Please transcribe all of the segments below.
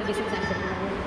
Business ആണ് ശരിക്കും പറഞ്ഞാൽ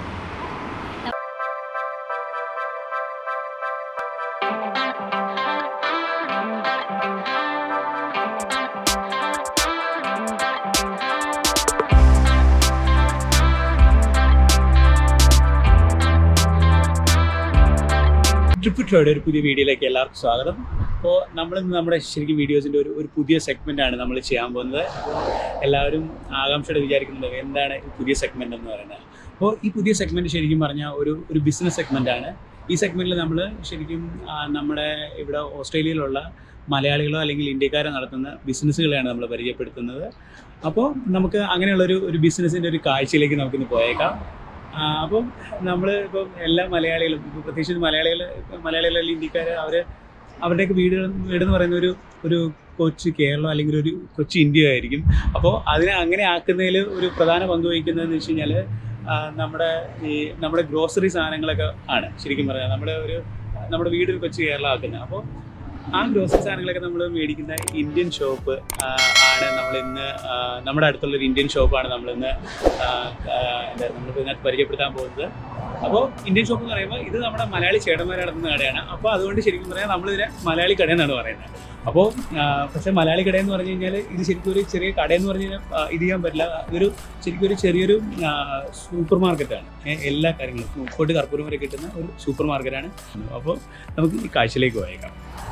ട്രിപ്പ് ട്രോയുടെ ഒരു പുതിയ വീഡിയോയിലേക്ക് എല്ലാവർക്കും സ്വാഗതം അപ്പോൾ നമ്മൾ നമ്മുടെ ശരിക്കും വീഡിയോസിൻ്റെ ഒരു ഒരു പുതിയ സെഗ്മെൻ്റ് ആണ് നമ്മൾ ചെയ്യാൻ പോകുന്നത് അപ്പോൾ എല്ലാവരും ആകാംക്ഷയോടെ വിചാരിക്കുന്നുണ്ട് എന്താണ് ഈ പുതിയ സെഗ്മെൻ്റ് എന്ന് പറയുന്നത് അപ്പോൾ ഈ പുതിയ സെഗ്മെൻറ്റ് ശരിക്കും പറഞ്ഞാൽ ഒരു ഒരു ബിസിനസ് സെഗ്മെൻ്റ് ആണ് ഈ സെഗ്മെൻറ്റിൽ നമ്മൾ ശരിക്കും ആ, നമ്മുടെ ഇവിടെ ഓസ്ട്രേലിയയിലുള്ള മലയാളികളോ അല്ലെങ്കിൽ ഇന്ത്യക്കാരോ നടത്തുന്ന ബിസിനസ്സുകളെയാണ് നമ്മൾ പരിചയപ്പെടുത്തുന്നത് അപ്പോൾ നമുക്ക് അങ്ങനെയുള്ളൊരു ഒരു ബിസിനസ്സിൻ്റെ ഒരു കാഴ്ചയിലേക്ക് നമുക്കിന്ന് പോയേക്കാം ആ, അപ്പം നമ്മൾ ഇപ്പം എല്ലാ മലയാളികളും ഇപ്പം പ്രത്യേകിച്ച് മലയാളികൾ മലയാളികൾ അല്ലെങ്കിൽ ഇന്ത്യക്കാർ അവർ അവരുടെയൊക്കെ വീട് വീട് എന്ന് പറയുന്ന ഒരു ഒരു കൊച്ചു കേരളം അല്ലെങ്കിൽ ഒരു കൊച്ചു ഇന്ത്യ ആയിരിക്കും അപ്പോൾ അതിനെ അങ്ങനെ ആക്കുന്നതിൽ ഒരു പ്രധാന പങ്ക് വഹിക്കുന്നതെന്ന് വെച്ച് കഴിഞ്ഞാൽ നമ്മുടെ ഈ നമ്മുടെ ഗ്രോസറി സാധനങ്ങളൊക്കെ ആണ് ശരിക്കും പറഞ്ഞാൽ നമ്മുടെ ഒരു നമ്മുടെ വീട് ഒരു കൊച്ചു കേരളം ആക്കുന്നത് അപ്പോൾ ആ ഗ്രോസറി സാധനങ്ങളൊക്കെ നമ്മൾ മേടിക്കുന്ന ഇന്ത്യൻ ഷോപ്പ് ആണ് നമ്മൾ ഇന്ന് ആ, നമ്മുടെ അടുത്തുള്ള ഒരു ഇന്ത്യൻ ഷോപ്പാണ് നമ്മൾ ഇന്ന് എന്താ നമ്മളിപ്പോൾ ഇതിനകത്ത് പരിചയപ്പെടുത്താൻ പോകുന്നത് അപ്പോൾ ഇന്ത്യൻ ഷോപ്പ് എന്ന് പറയുമ്പോൾ ഇത് നമ്മുടെ മലയാളി ചേട്ടന്മാർ നടത്തുന്ന കടയാണ് അപ്പോൾ അതുകൊണ്ട് ശരിക്കും പറയാൻ നമ്മളിതിനെ മലയാളി കട എന്നാണ് പറയുന്നത് അപ്പോൾ പക്ഷേ മലയാളി കട എന്ന് പറഞ്ഞു കഴിഞ്ഞാൽ ഇത് ശരിക്കും ഒരു ചെറിയ കടയെന്ന് പറഞ്ഞു കഴിഞ്ഞാൽ ആ, ഇത് ചെയ്യാൻ പറ്റില്ല ഇതൊരു ശരിക്കും ഒരു ചെറിയൊരു സൂപ്പർ മാർക്കറ്റാണ് ഏ, എല്ലാ കാര്യങ്ങളും ഉപ്പോട്ട് കർപ്പൂരം വരെ കിട്ടുന്ന ഒരു സൂപ്പർ മാർക്കറ്റാണ് അപ്പോൾ നമുക്ക് ഈ കാഴ്ചയിലേക്ക് പോയേക്കാം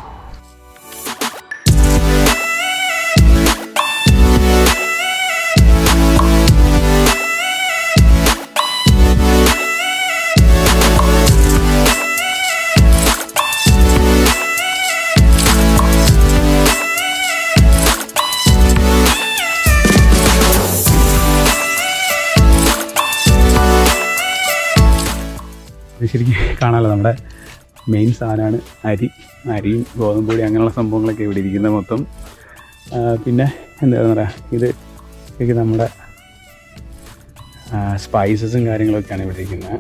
ഇത് ശരിക്കും കാണാമല്ലോ നമ്മുടെ മെയിൻ സാധനമാണ് അരി അരിയും ഗോതമ്പ് പൊടി അങ്ങനെയുള്ള സംഭവങ്ങളൊക്കെ ഇവിടെ ഇരിക്കുന്നത് മൊത്തം ആ, പിന്നെ എന്താ പറയുക ഇത് ശരിക്കും നമ്മുടെ സ്പൈസസും കാര്യങ്ങളൊക്കെയാണ് ഇവിടെ ഇരിക്കുന്നത്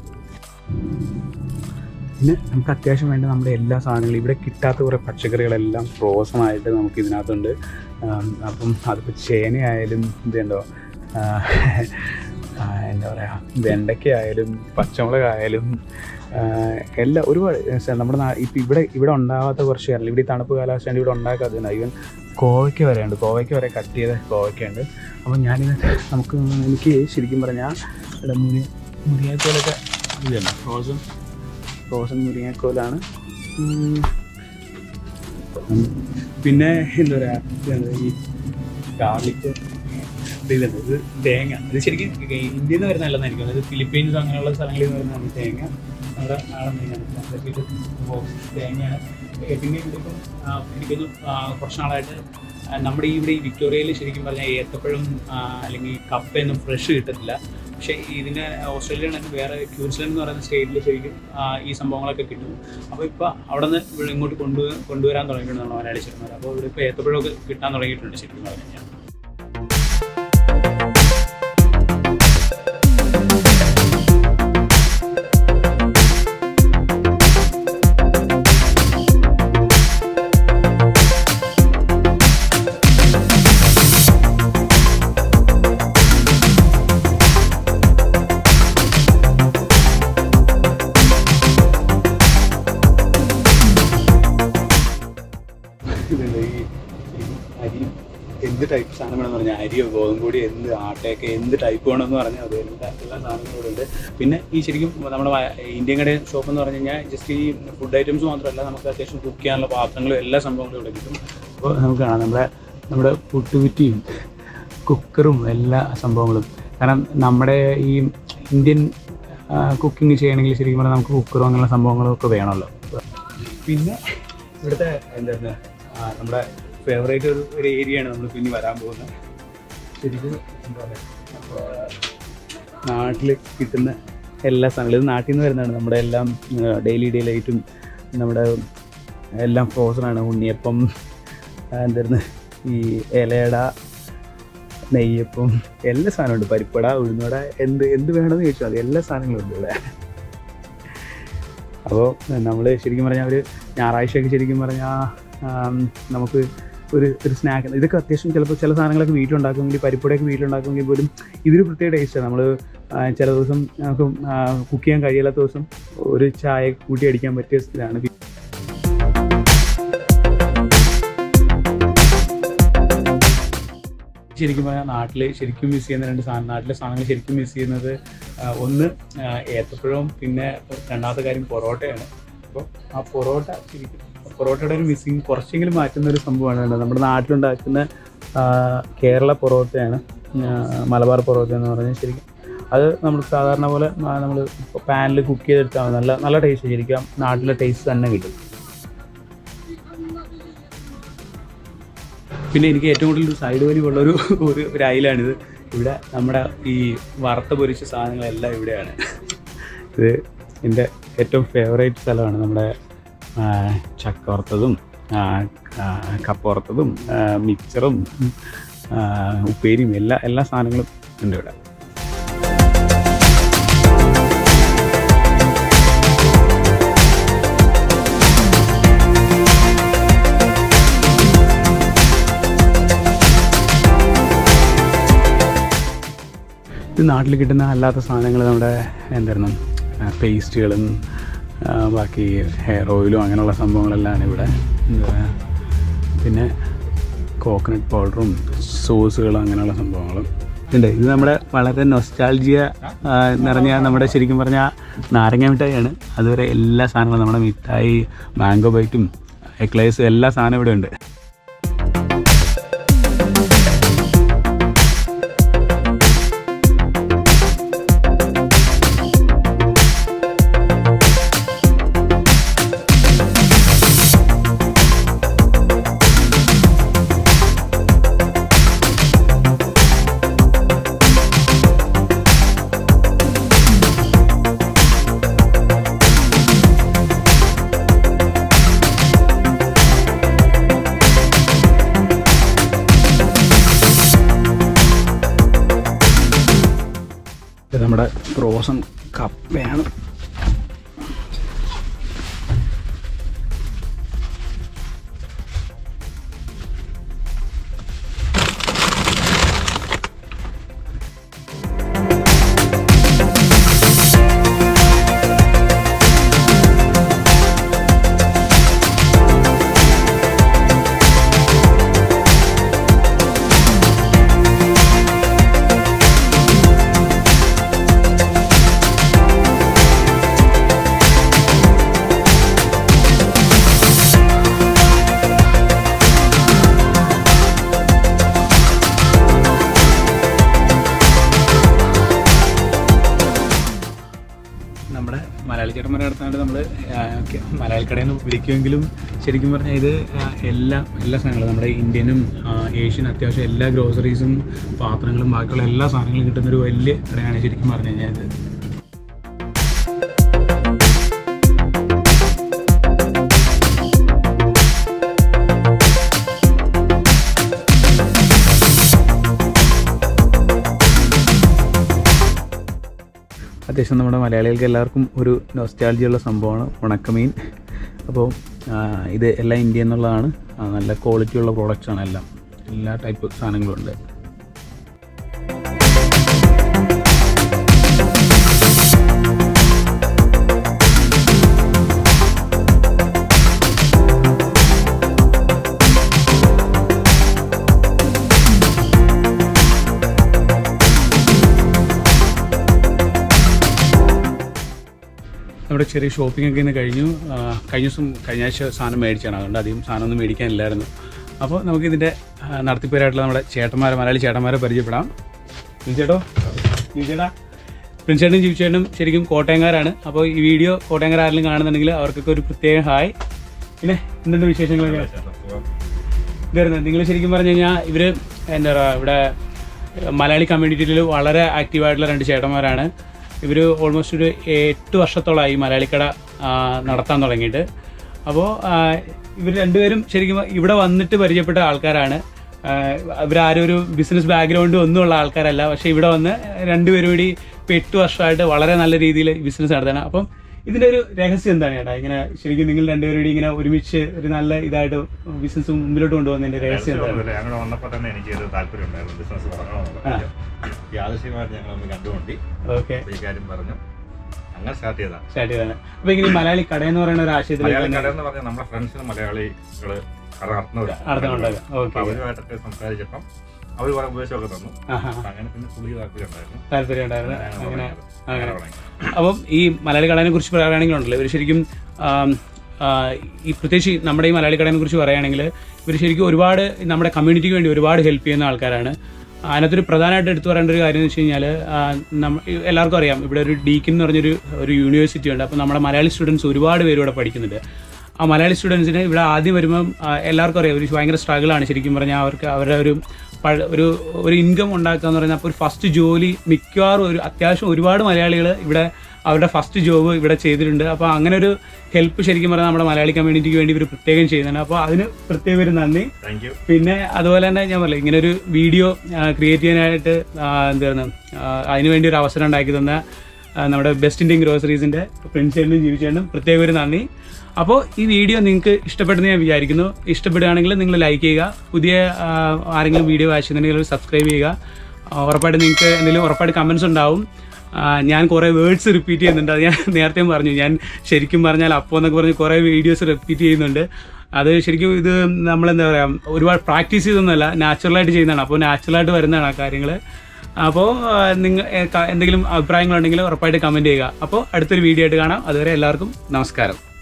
പിന്നെ നമുക്ക് അത്യാവശ്യം വേണ്ട നമ്മുടെ എല്ലാ സാധനങ്ങളും ഇവിടെ കിട്ടാത്ത കുറേ പച്ചക്കറികളെല്ലാം ഫ്രോസൺ ആയിട്ട് നമുക്ക് ഇതിനകത്തുണ്ട് ആം, അപ്പം അതിപ്പോൾ ചേനയായാലും ഇതുണ്ടോ ആ, ആ, എന്താ പറയുക വെണ്ടയ്ക്കയായാലും പച്ചമുളകായാലും ആ, എല്ലാം ഒരുപാട് സ- നമ്മുടെ നാ ഇപ്പം ഇവിടെ ഇവിടെ ഉണ്ടാവാത്ത കുറച്ച് കാര്യങ്ങൾ ഇവിടെ ഈ തണുപ്പ് കാലാവസ്ഥ ഇവിടെ ഉണ്ടാക്കാത്തതുണ്ട് ഈവൻ കോവയ്ക്ക വരെ ഉണ്ട് കോവയ്ക്ക വരെ കട്ട് ചെയ്ത കോവയ്ക്ക ഉണ്ട് അപ്പോൾ ഞാനിത് നമുക്ക് എനിക്ക് ശരിക്കും പറഞ്ഞാൽ ഇവിടെ മുരി മുരിങ്ങാക്കോലൊക്കെ ഇതുണ്ട് ഫ്രോസൺ ഫ്രോസൺ മുരിങ്ങാക്കോലാണ് ഉം. ഉം. പിന്നെ എന്താ പറയുക ഈ ഗാർലിക്ക് ഇതിലുണ്ട് ഇത് തേങ്ങ ഇത് ശരിക്കും ഇന്ത്യയിൽ നിന്ന് വരുന്നതല്ലെന്ന് എനിക്ക് തോന്നുന്നത് ഇത് ഫിലിപ്പീൻസ് അങ്ങനെയുള്ള സ്ഥലങ്ങളിൽ നിന്ന് വരുന്നതാണ് ഈ തേങ്ങ നമ്മുടെ നാടൻ തേങ്ങയാണ് അതൊക്കെ ഇത് ബോക്സ് തേങ്ങയാണ് ഏ, പിന്നെ ഇതിപ്പം ആ, എനിക്കൊന്ന് ആ, കുറച്ച് നാളായിട്ട് ആ, നമ്മുടെ ഈ ഇവിടെ ഈ വിക്ടോറിയയിൽ ശരിക്കും പറഞ്ഞാൽ ഏത്തപ്പഴം ആ, അല്ലെങ്കിൽ കപ്പയൊന്നും ഫ്രഷ് കിട്ടത്തില്ല പക്ഷേ ഇതിന് ഓസ്ട്രേലിയയിൽ തന്നെ വേറെ ക്യൂൻസ്ലൻഡ് എന്ന് പറയുന്ന സ്റ്റേറ്റിൽ ശരിക്കും ആ, ഈ സംഭവങ്ങളൊക്കെ കിട്ടും അപ്പോൾ ഇപ്പോൾ അവിടെ നിന്ന് ഇവിടെ ഇങ്ങോട്ട് കൊണ്ടു കൊണ്ടുവരാൻ തുടങ്ങിയിട്ടുണ്ട് നമ്മുടെ മലയാളി ചെറുമാർ അപ്പോൾ ഇവിടെ ഇപ്പോൾ ഏത്തപ്പഴമൊക്കെ കിട്ടാൻ തുടങ്ങിയിട്ടുണ്ട് ശരിക്കും പറഞ്ഞു കഴിഞ്ഞാൽ ഇതുണ്ട് ഈ ഈ അരി എന്ത് ടൈപ്പ് സാധനം വേണമെന്ന് പറഞ്ഞാൽ അരിയോ ഗോതമ്പൊടി എന്ത് ആട്ടയൊക്കെ എന്ത് ടൈപ്പ് വേണമെന്ന് പറഞ്ഞാൽ അത് എല്ലാ എല്ലാ സാധനങ്ങളും ഇവിടെ ഉണ്ട് പിന്നെ ഈ ശരിക്കും നമ്മുടെ വ- ഇന്ത്യൻ കട ഷോപ്പ് എന്ന് പറഞ്ഞു കഴിഞ്ഞാൽ ജസ്റ്റ് ഈ ഫുഡ് ഐറ്റംസ് മാത്രമല്ല നമുക്ക് അത്യാവശ്യം കുക്ക് ചെയ്യാനുള്ള പാത്രങ്ങളും എല്ലാ സംഭവങ്ങളും ഇവിടെ കിട്ടും അപ്പോൾ നമുക്ക് കാണാം നമ്മുടെ നമ്മുടെ പുട്ടുകുറ്റിയും കുക്കറും എല്ലാ സംഭവങ്ങളും കാരണം നമ്മുടെ ഈ ഇന്ത്യൻ കുക്കിംഗ് ചെയ്യണമെങ്കിൽ ശരിക്കും പറഞ്ഞാൽ നമുക്ക് കുക്കറും അങ്ങനെയുള്ള സംഭവങ്ങളും ഒക്കെ വേണമല്ലോ പിന്നെ ഇവിടുത്തെ എന്താണ് ആ, നമ്മുടെ ഫേവറേറ്റ് ഒരു ഒരു ഏരിയയാണ് നമ്മൾ പിന്നെ വരാൻ പോകുന്നത് ശരിക്കും എന്താ പറയുക നാട്ടിൽ കിട്ടുന്ന എല്ലാ സാധനങ്ങളും ഇത് നാട്ടിൽ നിന്ന് വരുന്നതാണ് നമ്മുടെ എല്ലാം ഡെയിലി ഡെയിലി ആയിട്ടും നമ്മുടെ എല്ലാം ഫ്രോസൺ ആണ് ഉണ്ണിയപ്പം ആ, എന്തായിരുന്നു ഈ ഇലയട നെയ്യപ്പം എല്ലാ സാധനവും ഉണ്ട് പരിപ്പട ഉഴുന്നട എന്ത് എന്ത് വേണമെന്ന് ചോദിച്ചാൽ മതി എല്ലാ സാധനങ്ങളും ഉണ്ട് ഇവിടെ അപ്പോൾ നമ്മൾ ശരിക്കും പറഞ്ഞാൽ ഒരു ഞായറാഴ്ചയൊക്കെ ശരിക്കും പറഞ്ഞാൽ നമുക്ക് ഒരു ഒരു സ്നാക്ക് ഇതൊക്കെ അത്യാവശ്യം ചിലപ്പോൾ ചില സാധനങ്ങളൊക്കെ വീട്ടിലുണ്ടാക്കുമെങ്കിൽ പരിപ്പുടയൊക്കെ വീട്ടിലുണ്ടാക്കുമെങ്കിൽ പോലും ഇതൊരു പ്രത്യേക ടേസ്റ്റാണ് നമ്മൾ ആ, ചില ദിവസം നമുക്ക് കുക്ക് ചെയ്യാൻ കഴിയാത്ത ദിവസം ഒരു ചായ കൂട്ടി അടിക്കാൻ പറ്റിയ ഇതാണ് ശരിക്കും പറഞ്ഞാൽ നാട്ടിൽ ശരിക്കും മിസ് ചെയ്യുന്ന രണ്ട് സാധനം നാട്ടിലെ സാധനങ്ങൾ ശരിക്കും മിസ് ചെയ്യുന്നത് ആ, ഒന്ന് ആ, ഏത്തപ്പഴവും പിന്നെ രണ്ടാമത്തെ കാര്യം പൊറോട്ടയാണ് അപ്പോൾ ആ പൊറോട്ട ശരിക്കും പൊറോട്ടയുടെ ഒരു മിസ്സിങ് കുറച്ചെങ്കിലും മാറ്റുന്ന ഒരു സംഭവമാണ് വേണ്ടത് നമ്മുടെ നാട്ടിലുണ്ടാക്കുന്ന ആ, കേരള പൊറോട്ടയാണ് ആ, മലബാർ പൊറോട്ട എന്ന് പറഞ്ഞാൽ ശരിക്കും അത് നമ്മൾ സാധാരണ പോലെ നമ്മൾ പാനിൽ കുക്ക് ചെയ്തെടുത്താൽ മതി. നല്ല നല്ല ടേസ്റ്റ് ശരിക്കും നാട്ടിലെ ടേസ്റ്റ് തന്നെ കിട്ടും പിന്നെ എനിക്ക് ഏറ്റവും കൂടുതൽ ഒരു സൈഡ് വലിവുള്ള ഒരു ഒരു ഒരു അയിലാണിത് ഇവിടെ നമ്മുടെ ഈ വറുത്ത പൊരിച്ച സാധനങ്ങളെല്ലാം ഇവിടെയാണ് ഇത് എൻ്റെ ഏറ്റവും ഫേവറേറ്റ് സ്ഥലമാണ് നമ്മുടെ ആ, ചക്ക വറുത്തതും ആ, ആ, കപ്പ വറുത്തതും ആ, മിക്സറും ആ, ഉപ്പേരിയും എല്ലാ എല്ലാ സാധനങ്ങളും ഉണ്ട് ഇവിടെ ഇത് നാട്ടിൽ കിട്ടുന്ന അല്ലാത്ത സാധനങ്ങൾ നമ്മുടെ എന്തായിരുന്നു പേസ്റ്റുകളും ബാക്കി ഹെയർ ഓയിലും അങ്ങനെയുള്ള സംഭവങ്ങളെല്ലാം ഇവിടെ എന്താ പിന്നെ കോക്കനട്ട് പൗഡറും സോസുകളും അങ്ങനെയുള്ള സംഭവങ്ങളും ഉണ്ട് ഇത് നമ്മുടെ വളരെ നൊസ്റ്റാൾജിയ നിറഞ്ഞ നമ്മുടെ ശരിക്കും പറഞ്ഞാൽ നാരങ്ങ മിഠായിയാണ് അതുവരെ എല്ലാ സാധനങ്ങളും നമ്മുടെ മിഠായി മാംഗോ ബൈറ്റും എക്ലൈസും എല്ലാ സാധനവും ഇവിടെ ഉണ്ട് ഇത് നമ്മുടെ ഫ്രോസൺ കപ്പയാണ് നമ്മുടെ മലയാളി ചേട്ടന്മാരെ അടുത്താണ് നമ്മൾ മലയാളി കടയിൽ നിന്ന് വിളിക്കുമെങ്കിലും ശരിക്കും പറഞ്ഞാൽ ഇത് ആ, എല്ലാം എല്ലാ സാധനങ്ങളും നമ്മുടെ ഇന്ത്യനും ആ, ഏഷ്യൻ അത്യാവശ്യം എല്ലാ ഗ്രോസറീസും പാത്രങ്ങളും ബാക്കിയുള്ള എല്ലാ സാധനങ്ങളും കിട്ടുന്ന ഒരു വലിയ കടയാണ് ശരിക്കും പറഞ്ഞു കഴിഞ്ഞാൽ ഇത് അത്യാവശ്യം നമ്മുടെ മലയാളികൾക്ക് എല്ലാവർക്കും ഒരു നൊസ്റ്റാൾജിയുള്ള സംഭവമാണ് ഉണക്കമീൻ അപ്പോൾ ആ, ഇത് എല്ലാം ഇന്ത്യ എന്നുള്ളതാണ് ആ, നല്ല ക്വാളിറ്റിയുള്ള പ്രോഡക്റ്റ്സ് ആണ് എല്ലാം എല്ലാ ടൈപ്പ് സാധനങ്ങളും ഉണ്ട് നമ്മുടെ ചെറിയ ഷോപ്പിംഗ് ഒക്കെ ഇന്ന് കഴിഞ്ഞു ആ, കഴിഞ്ഞ ദിവസം കഴിഞ്ഞ ആഴ്ച സാധനം മേടിച്ചാണ് അതുകൊണ്ട് അധികം സാധനമൊന്നും മേടിക്കാനില്ലായിരുന്നു അപ്പോൾ നമുക്ക് ഇതിൻ്റെ നടത്തിപ്പേരായിട്ടുള്ള നമ്മുടെ ചേട്ടന്മാരെ മലയാളി ചേട്ടന്മാരെ പരിചയപ്പെടാം ചേട്ടോ ചേട്ടാ പ്രിൻസേട്ടനും ജീവിച്ചേട്ടനും ശരിക്കും കോട്ടയംകാരാണ് അപ്പോൾ ഈ വീഡിയോ കോട്ടയംകാർ ആരെങ്കിലും കാണുന്നുണ്ടെങ്കിൽ അവർക്കൊക്കെ ഒരു പ്രത്യേക ഹായ് പിന്നെ എന്തുണ്ട് വിശേഷങ്ങളൊക്കെ ഇതായിരുന്നു നിങ്ങൾ ശരിക്കും പറഞ്ഞു കഴിഞ്ഞാൽ ഇവർ എന്താ പറയുക ഇവിടെ മലയാളി കമ്മ്യൂണിറ്റിയിൽ വളരെ ആക്റ്റീവായിട്ടുള്ള രണ്ട് ചേട്ടന്മാരാണ് ഇവർ ഓൾമോസ്റ്റ് ഒരു എട്ട് വർഷത്തോളമായി മലയാളിക്കട ആ, നടത്താൻ തുടങ്ങിയിട്ട് അപ്പോൾ ഇവർ രണ്ടുപേരും ശരിക്കും ഇവിടെ വന്നിട്ട് പരിചയപ്പെട്ട ആൾക്കാരാണ് ഇവരാരും ഒരു ബിസിനസ് ബാക്ക്ഗ്രൗണ്ട് ഒന്നുമുള്ള ആൾക്കാരല്ല പക്ഷേ ഇവിടെ വന്ന് രണ്ടുപേരും കൂടി ഇപ്പോൾ എട്ട് വർഷമായിട്ട് വളരെ നല്ല രീതിയിൽ ബിസിനസ് നടത്തുകയാണ് അപ്പം ഇതിന്റെ ഒരു രഹസ്യം എന്താണ് ചേട്ടാ ഇങ്ങനെ ശരിക്കും നിങ്ങൾ രണ്ടുപേരും ഇങ്ങനെ ഒരുമിച്ച് ഒരു നല്ല ഇതായിട്ട് ബിസിനസ് മുമ്പിലോട്ട് കൊണ്ടുപോകുന്നതിന്റെ രഹസ്യം എന്താണ് രഹസ്യമൊന്നുമില്ല. ഞങ്ങൾ വന്നപ്പോൾ തന്നെ എനിക്ക് ഒരു താല്പര്യം ഉണ്ടായിരുന്നു ബിസിനസ് തുടങ്ങണമെന്നുള്ളത് യാദൃശ്യമായിട്ട് ഞങ്ങൾ ഒന്ന് കണ്ടുകൊണ്ടി ഓക്കെ ഈ കാര്യം പറഞ്ഞു അങ്ങനെ സ്റ്റാർട്ട് ചെയ്തതാണ് സ്റ്റാർട്ട് ചെയ്താണ് അപ്പൊ ഇങ്ങനെ ഈ മലയാളി കട എന്ന് പറയുന്ന ഒരു ആശയത്തിലേക്ക് മലയാളി തന്നെ കട എന്ന് പറഞ്ഞാൽ നമ്മുടെ ഫ്രണ്ട്സിന് മലയാളികള് കട നടത്തുന്നവരാണ് നടത്തുന്നുണ്ടാകും അപ്പൊ ഓക്കെ അവരുമായിട്ടൊക്കെ സംസാരിച്ചപ്പം അവർ കുറെ ഉപദേശമൊക്കെ തന്നു ആഹാ അപ്പൊ അങ്ങനെ പിന്നെ പുള്ളി താല്പര്യം ഉണ്ടായിരുന്നു താല്പര്യം ഉണ്ടായിരുന്നു അങ്ങനെ അങ്ങനെ തുടങ്ങി. അപ്പം ഈ മലയാളി കടനെ കുറിച്ച് പറയുകയാണെങ്കിലുണ്ടല്ലോ ഇവർ ശരിക്കും ആം, ആ, ഈ പ്രത്യേകിച്ച് നമ്മുടെ ഈ മലയാളി കടനെ കുറിച്ച് പറയുകയാണെങ്കിൽ ഇവർ ശരിക്കും ഒരുപാട് നമ്മുടെ കമ്മ്യൂണിറ്റിക്ക് വേണ്ടി ഒരുപാട് ഹെൽപ്പ് ചെയ്യുന്ന ആൾക്കാരാണ് അതിനകത്തൊരു പ്രധാനമായിട്ട് എടുത്തു പറയേണ്ട ഒരു കാര്യം എന്ന് വെച്ച് കഴിഞ്ഞാൽ നമ്മ എല്ലാവർക്കും അറിയാം ഇവിടെ ഒരു ഡീക്കിൻ എന്ന് പറഞ്ഞൊരു ഒരു യൂണിവേഴ്സിറ്റി ഉണ്ട് അപ്പോൾ നമ്മുടെ മലയാളി സ്റ്റുഡൻസ് ഒരുപാട് പേര് ഇവിടെ പഠിക്കുന്നുണ്ട് ആ മലയാളി സ്റ്റുഡൻസിന് ഇവിടെ ആദ്യം വരുമ്പം ആ, എല്ലാവർക്കും അറിയാം ഒരു ഭയങ്കര സ്ട്രഗിളാണ് ശരിക്കും പറഞ്ഞാൽ അവർക്ക് അവരുടെ ഒരു പഴ- ഒരു ഒരു ഇൻകം ഉണ്ടാക്കുക എന്ന് പറയുന്നത് അപ്പോൾ ഒരു ഫസ്റ്റ് ജോലി മിക്കവാറും ഒരു അത്യാവശ്യം ഒരുപാട് മലയാളികൾ ഇവിടെ അവരുടെ ഫസ്റ്റ് ജോബ് ഇവിടെ ചെയ്തിട്ടുണ്ട് അപ്പോൾ അങ്ങനെ ഒരു ഹെൽപ്പ് ശരിക്കും പറഞ്ഞാൽ നമ്മുടെ മലയാളി കമ്മ്യൂണിറ്റിക്ക് വേണ്ടി ഇവർ പ്രത്യേകം ചെയ്യുന്നുണ്ട് അപ്പോൾ അതിന് പ്രത്യേകം ഒരു നന്ദി താങ്ക് യു പിന്നെ അതുപോലെ തന്നെ ഞാൻ പറയില്ല ഇങ്ങനെ ഒരു വീഡിയോ ക്രിയേറ്റ് ചെയ്യാനായിട്ട് ആ, എന്തായിരുന്നു ആ, അതിന് വേണ്ടി ഒരു അവസരം ഉണ്ടാക്കി തന്ന ആ, നമ്മുടെ ബെസ്റ്റ് ഇന്ത്യൻ ഗ്രോസറീസിൻ്റെ പ്രിൻസ് ചേട്ടനും ജീവിച്ചേട്ടനും പ്രത്യേക ഒരു നന്ദി അപ്പോൾ ഈ വീഡിയോ നിങ്ങൾക്ക് ഇഷ്ടപ്പെട്ടെന്ന് ഞാൻ വിചാരിക്കുന്നു ഇഷ്ടപ്പെടുകയാണെങ്കിൽ നിങ്ങൾ ലൈക്ക് ചെയ്യുക പുതിയ ആ, ആരെങ്കിലും വീഡിയോ വായിച്ചിട്ടുണ്ടെങ്കിൽ സബ്സ്ക്രൈബ് ചെയ്യുക ആ, ഉറപ്പായിട്ട് നിങ്ങൾക്ക് എന്തെങ്കിലും ഉറപ്പായിട്ട് കമൻസ് ഉണ്ടാവും ആ, ഞാൻ കുറേ വേർഡ്സ് റിപ്പീറ്റ് ചെയ്യുന്നുണ്ട് അത് ഞാൻ നേരത്തെയും പറഞ്ഞു ഞാൻ ശരിക്കും പറഞ്ഞാൽ അപ്പോൾ എന്നൊക്കെ പറഞ്ഞ് കുറേ വീഡിയോസ് റിപ്പീറ്റ് ചെയ്യുന്നുണ്ട് അത് ശരിക്കും ഇത് നമ്മളെന്താ പറയുക ഒരുപാട് പ്രാക്ടീസ് ചെയ്തൊന്നുമല്ല നാച്ചുറലായിട്ട് ചെയ്യുന്നതാണ് അപ്പോൾ നാച്ചുറലായിട്ട് വരുന്നതാണ് ആ കാര്യങ്ങൾ അപ്പോൾ നിങ്ങൾ എന്തെങ്കിലും അഭിപ്രായങ്ങളുണ്ടെങ്കിൽ ഉറപ്പായിട്ട് കമൻറ്റ് ചെയ്യുക അപ്പോൾ അടുത്തൊരു വീഡിയോ ആയിട്ട് കാണാം അതുവരെ എല്ലാവർക്കും നമസ്കാരം